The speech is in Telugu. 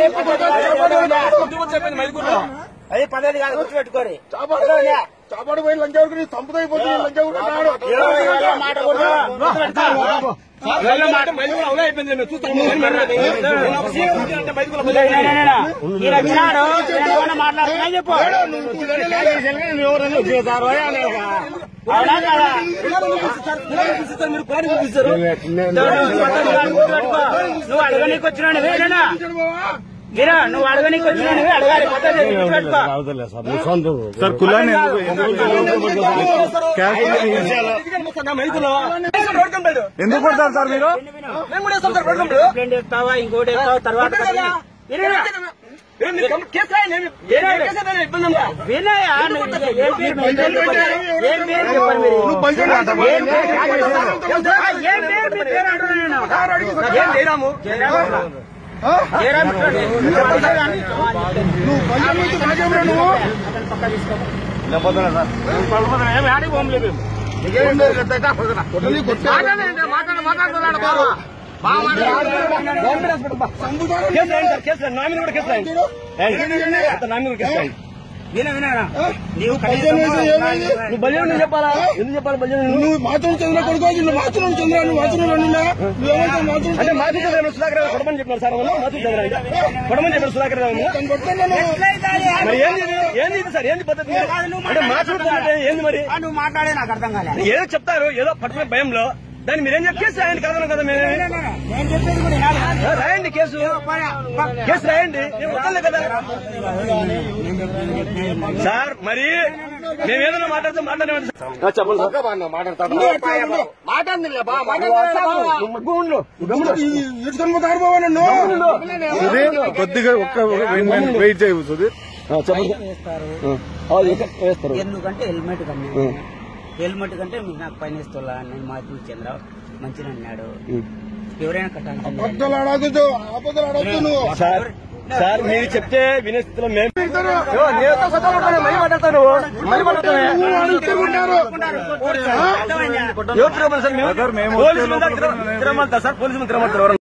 చెప్పింది మైదుకూరులో అది పద్ధతి కాదు గుర్తుపెట్టుకోరి చాపాడు చాపాడు పోయి లంచ వరకు సంపదైపోతుంది లంచ వరకు ఇరవై వేల మాట కూడా గుర్తుపెట్టుకో. మైదుకూరు అవునే అయిపోయింది మేము చూస్తాము అంటే మైదుకూరులో ఈయన వచ్చినాడు ఈయన ఏమన్నా మాట్లాడుతున్నా చెప్పు అవునా కదా మీరు పాడి చూపిస్తారు గుర్తుపెట్టుకో. నువ్వు అడగనీకి వచ్చినాడు వేరేనా మీరా నువ్వు అడగనీకి వచ్చినాడు అడగాలి పద్ధతి గుర్తుపెట్టుకో సార్ కులాన్ని ఎందుకు మైదుకూరులో రోడ్ కంపెనీ ఎందుకు కొడతారు సార్ మీరు మేము కూడా వేస్తాం సార్ రోడ్ కంపెనీ కంప్లైంట్ ఇస్తావా ఇంకోటి ఇస్తావా తర్వాత కదా. వినయా? కేసు రాయండి కేసు రాయండి, ఇబ్బంది ఉందా వినయా నువ్వు ఏం పేరు మీ పేరు చెప్పండి. ఏం పేరు చెప్పండి మీరు నువ్వు బంజారా అంటే ఏం పేరు ఆ, ఏం పేరు మీ పేరు అంటున్నా నేను ఏం చేయరాము జయరామ్ చూడండి. నువ్వు బంజారా నుంచి రాజేంద్ర నువ్వు కొట్టని కొట్టే సంబుతారు కేసు రాయండి సార్ కేసు రాయండి నా మీద కూడా కేసు రాయండి అంత నా మీద కూడా కేసు రాయండి విన వినరా నీవు పైసలు వేసి ఏమైంది? నువ్వు బల్యం నువ్వు చెప్పాలా ఎందుకు చెప్పాలి బల్యం నువ్వు నువ్వు మాత్రం చంద్ర కొడుకో నువ్వు మాత్రం చంద్ర నువ్వు మాత్రం నిన్న నువ్వేమంటావు మాత్రం అంటే మాతృ చంద్ర సుధాకర్ రావు కొడమని చెప్పినారు సార్ వాళ్ళు మాతృ చంద్ర అంటే కొడమని చెప్పారు సుధాకర్ రావు తను కొట్టాను మరి ఏంది ఇది? ఏంది ఇది సార్ ఏంది పద్ధతి మీరు? అంటే మాతృ చంద్ర ఏంది మరి నువ్వు మాట్లాడే నాకు అర్థం కాలే ఏదో చెప్తారు ఏదో పట్టుకునే భయంలో దాన్ని మీరేం చెప్పి కేసు రాయండి కలవను కదా మేము నేను చెప్పేది కూడా వినాలి. రాయండి కేసు కేసు రాయండి నేను వదలలే కదా సార్ మరి మేము ఏదైనా మాట్లాడితే మాట్లాడేవాడి చెప్పండి సార్ ఇటుకొని పోతారు బాబా నన్ను సుధీర్ కొద్దిగా ఒక్క వెయిట్ చేయవు సుధీర్ వేస్తారు అది ఎక్కడ వేస్తారు ఎందుకంటే హెల్మెట్ కన్నా హెల్మెట్ కంటే మీకు నాకు పైన ఇస్తున్నా నేను మాధురి చంద్ర మంచిగా అన్నాడు ఎవరైనా కట్టాలి అబద్ధాలు ఆడకూడదు అబద్ధాలు ఆడొద్దు నువ్వు సార్ సార్ మీరు చెప్తే వినే స్థితిలో మేము ఇద్దరు ఓ, నేనుతో సత్తా కొడతాను, మళ్ళీ మాట్లాడతాను మళ్ళీ మాట్లాడతాను నువ్వు వాడు ఇద్దరు ఉంటారు ఎవరు తిరగమని సార్ మేము సార్, మేము పోలీసు మీద తిరగ- తిరగమంటారు సార్ పోలీసు మీద తిరగమంటారు ఎవరన్నా?